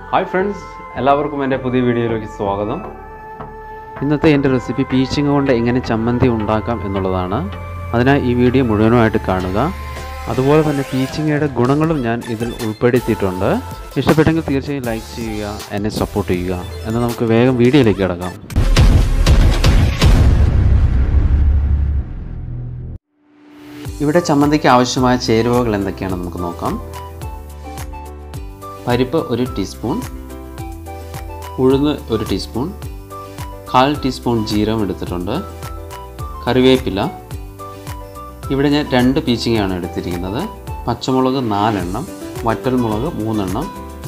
hi friends എല്ലാവർക്കും എൻ്റെ പുതിയ വീഡിയോയിലേക്ക് സ്വാഗതം ഇന്നത്തെ എൻ്റെ റെസിപ്പി പീച്ചിങ് കൊണ്ട് എങ്ങനെ ചമ്മന്തി ഉണ്ടാക്കാം എന്നുള്ളതാണ് അതിനായി ഈ വീഡിയോ മുഴുവനുമായിട്ട് കാണുക അതുപോലെ തന്നെ പീച്ചിങ്ങയുടെ ഗുണങ്ങളും ഞാൻ ഇതിൽ ഉൾപ്പെടുത്തിയിട്ടുണ്ട് ഇഷ്ടപ്പെട്ടെങ്കിൽ തീർച്ചയായും ലൈക്ക് ചെയ്യുക എന്നെ സപ്പോർട്ട് ചെയ്യുക എന്നാൽ നമുക്ക് വേഗം വീഡിയോയിലേക്ക് കിടക്കാം ഇവിടെ ചമ്മന്തിക്ക് ആവശ്യമായ ചേരുവകൾ എന്തൊക്കെയാണെന്ന് നമുക്ക് നോക്കാം പരിപ്പ് ഒരു ടീസ്പൂൺ ഉഴുന്ന് ഒരു ടീസ്പൂൺ കാൽ ടീസ്പൂൺ ജീരകം എടുത്തിട്ടുണ്ട് കറിവേപ്പില ഇവിടെ ഞാൻ രണ്ട് പീച്ചിങ്ങയാണ് എടുത്തിരിക്കുന്നത് പച്ചമുളക് നാലെണ്ണം വറ്റൽമുളക് മൂന്നെണ്ണം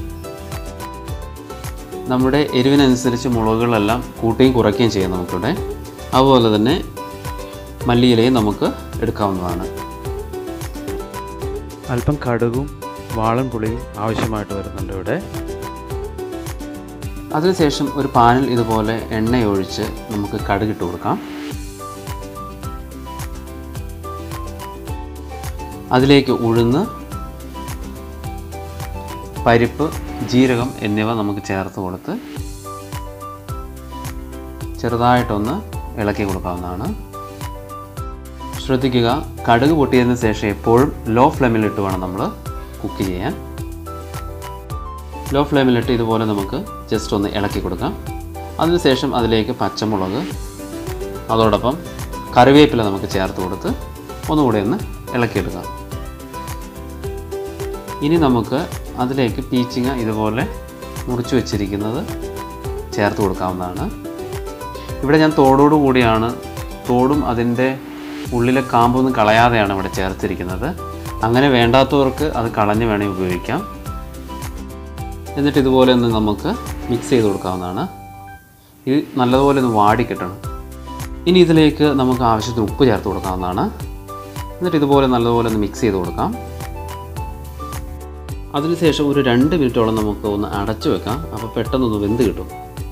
നമ്മുടെ എരിവിനനുസരിച്ച് മുളകുകളെല്ലാം കൂട്ടുകയും കുറയ്ക്കുകയും ചെയ്യാം നമുക്കിവിടെ അതുപോലെ തന്നെ മല്ലിയിലയും നമുക്ക് എടുക്കാവുന്നതാണ് അല്പം കടുകും വാളൻ പുളിയും ആവശ്യമായിട്ട് വരുന്നുണ്ട് ഇവിടെ അതിനുശേഷം ഒരു പാനിൽ ഇതുപോലെ എണ്ണ ഒഴിച്ച് നമുക്ക് കടുകിട്ട് കൊടുക്കാം അതിലേക്ക് ഉഴുന്ന് പരിപ്പ് ജീരകം എന്നിവ നമുക്ക് ചേർത്ത് കൊടുത്ത് ചെറുതായിട്ടൊന്ന് ഇളക്കി കൊടുക്കാവുന്നതാണ് ശ്രദ്ധിക്കുക കടുക് പൊട്ടിയതിന് ശേഷം എപ്പോഴും ലോ ഫ്ലെയിമിലിട്ട് വേണം നമ്മൾ കുക്ക് ചെയ്യാൻ ലോ ഫ്ലെയിമിലിട്ട് ഇതുപോലെ നമുക്ക് ജസ്റ്റ് ഒന്ന് ഇളക്കി കൊടുക്കാം അതിനുശേഷം അതിലേക്ക് പച്ചമുളക് അതോടൊപ്പം കറിവേപ്പില നമുക്ക് ചേർത്ത് കൊടുത്ത് ഒന്നുകൂടെ ഒന്ന് ഇളക്കിയെടുക്കാം ഇനി നമുക്ക് അതിലേക്ക് പീച്ചിങ്ങ ഇതുപോലെ മുറിച്ച് വെച്ചിരിക്കുന്നത് ചേർത്ത് കൊടുക്കാവുന്നതാണ് ഇവിടെ ഞാൻ തോടോടു കൂടിയാണ് തോടും അതിൻ്റെ ഉള്ളിലെ കാമ്പൊന്നും കളയാതെയാണ് ഇവിടെ ചേർത്തിരിക്കുന്നത് അങ്ങനെ വേണ്ടാത്തവർക്ക് അത് കളഞ്ഞ് വേണമെങ്കിൽ ഉപയോഗിക്കാം എന്നിട്ട് ഇതുപോലെ ഒന്ന് നമുക്ക് മിക്സ് ചെയ്ത് കൊടുക്കാവുന്നതാണ് ഇത് നല്ലതുപോലെ ഒന്ന് വാടി കിട്ടണം ഇനി ഇതിലേക്ക് നമുക്ക് ആവശ്യത്തിന് ഉപ്പ് ചേർത്ത് കൊടുക്കാവുന്നതാണ് എന്നിട്ട് ഇതുപോലെ നല്ലതുപോലെ ഒന്ന് മിക്സ് ചെയ്ത് കൊടുക്കാം അതിനുശേഷം ഒരു രണ്ട് മിനിറ്റോളം നമുക്ക് ഒന്ന് അടച്ചു വെക്കാം അപ്പോൾ പെട്ടെന്നൊന്ന് വെന്ത് കിട്ടും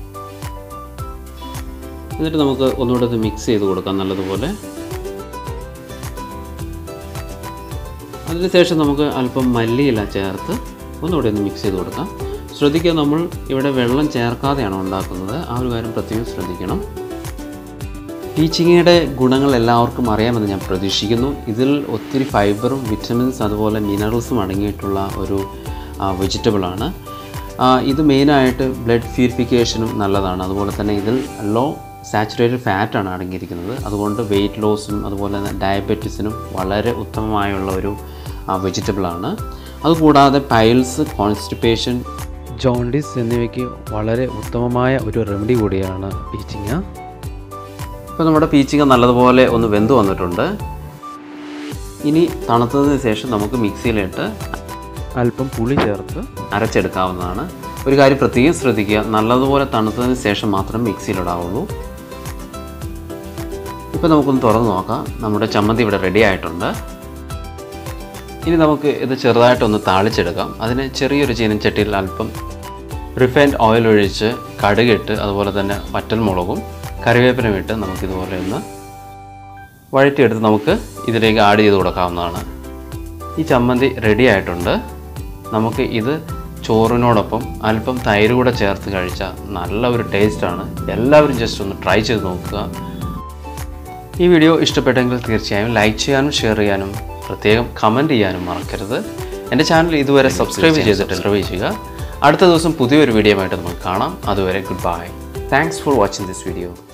എന്നിട്ട് നമുക്ക് ഒന്നുകൂടെ ഒന്ന് മിക്സ് ചെയ്ത് കൊടുക്കാം നല്ലതുപോലെ അതിനുശേഷം നമുക്ക് അല്പം മല്ലിയില ചേർത്ത് ഒന്നുകൂടി ഒന്ന് മിക്സ് ചെയ്ത് കൊടുക്കാം ശ്രദ്ധിക്കുക നമ്മൾ ഇവിടെ വെള്ളം ചേർക്കാതെയാണ് ഉണ്ടാക്കുന്നത് ആ ഒരു കാര്യം പ്രത്യേകം ശ്രദ്ധിക്കണം പീച്ചിങ്ങയുടെ ഗുണങ്ങൾ എല്ലാവർക്കും അറിയാമെന്ന് ഞാൻ പ്രതീക്ഷിക്കുന്നു ഇതിൽ ഒത്തിരി ഫൈബറും വിറ്റമിൻസ് അതുപോലെ മിനറൽസും അടങ്ങിയിട്ടുള്ള ഒരു വെജിറ്റബിളാണ് ഇത് മെയിനായിട്ട് ബ്ലഡ് പ്യൂരിഫിക്കേഷനും നല്ലതാണ് അതുപോലെ തന്നെ ഇതിൽ ലോ സാച്ചുറേറ്റഡ് ഫാറ്റാണ് അടങ്ങിയിരിക്കുന്നത് അതുകൊണ്ട് വെയിറ്റ് ലോസിനും അതുപോലെ തന്നെ ഡയബറ്റീസിനും വളരെ ഉത്തമമായുള്ള ഒരു വെജിറ്റബിളാണ് അതുകൂടാതെ പൈൽസ് കോൺസ്റ്റിപ്പേഷൻ ജോണ്ടിസ് എന്നിവയ്ക്ക് വളരെ ഉത്തമമായ ഒരു റെമഡി കൂടിയാണ് പീച്ചിങ്ങ ഇപ്പോൾ നമ്മുടെ പീച്ചിങ്ങ നല്ലതുപോലെ ഒന്ന് വെന്ത് വന്നിട്ടുണ്ട് ഇനി തണുത്തതിന് ശേഷം നമുക്ക് മിക്സിയിലിട്ട് അല്പം പുളി ചേർത്ത് അരച്ചെടുക്കാവുന്നതാണ് ഒരു കാര്യം പ്രത്യേകം ശ്രദ്ധിക്കുക നല്ലതുപോലെ തണുത്തതിന് ശേഷം മാത്രം മിക്സിയിലിടാവുള്ളൂ ഇപ്പോൾ നമുക്കൊന്ന് തുറന്ന് നോക്കാം നമ്മുടെ ചമ്മന്തി ഇവിടെ റെഡി ആയിട്ടുണ്ട് ഇനി നമുക്ക് ഇത് ചെറുതായിട്ടൊന്ന് താളിച്ചെടുക്കാം അതിന് ചെറിയൊരു ചീനച്ചട്ടിയിൽ അല്പം റിഫൈൻഡ് ഓയിൽ ഒഴിച്ച് കടുകിട്ട് അതുപോലെ തന്നെ വറ്റൽമുളകും കറിവേപ്പിനും ഇട്ട് നമുക്കിതുപോലെ ഒന്ന് വഴറ്റിയെടുത്ത് നമുക്ക് ഇതിലേക്ക് ആഡ് ചെയ്ത് കൊടുക്കാവുന്നതാണ് ഈ ചമ്മന്തി റെഡി ആയിട്ടുണ്ട് നമുക്ക് ഇത് ചോറിനോടൊപ്പം അല്പം തൈര് കൂടെ ചേർത്ത് കഴിച്ചാൽ നല്ല ഒരു ടേസ്റ്റാണ് എല്ലാവരും ജസ്റ്റ് ഒന്ന് ട്രൈ ചെയ്ത് നോക്കുക ഈ വീഡിയോ ഇഷ്ടപ്പെട്ടെങ്കിൽ തീർച്ചയായും ലൈക്ക് ചെയ്യാനും ഷെയർ ചെയ്യാനും പ്രത്യേകം കമൻറ്റ് ചെയ്യാനും മറക്കരുത് എൻ്റെ ചാനൽ ഇതുവരെ സബ്സ്ക്രൈബ് ചെയ്തിട്ട് സബ്സ്ക്രൈബ് ചെയ്യുക അടുത്ത ദിവസം പുതിയൊരു വീഡിയോ ആയിട്ട് നമുക്ക് കാണാം അതുവരെ good bye thanks for watching this video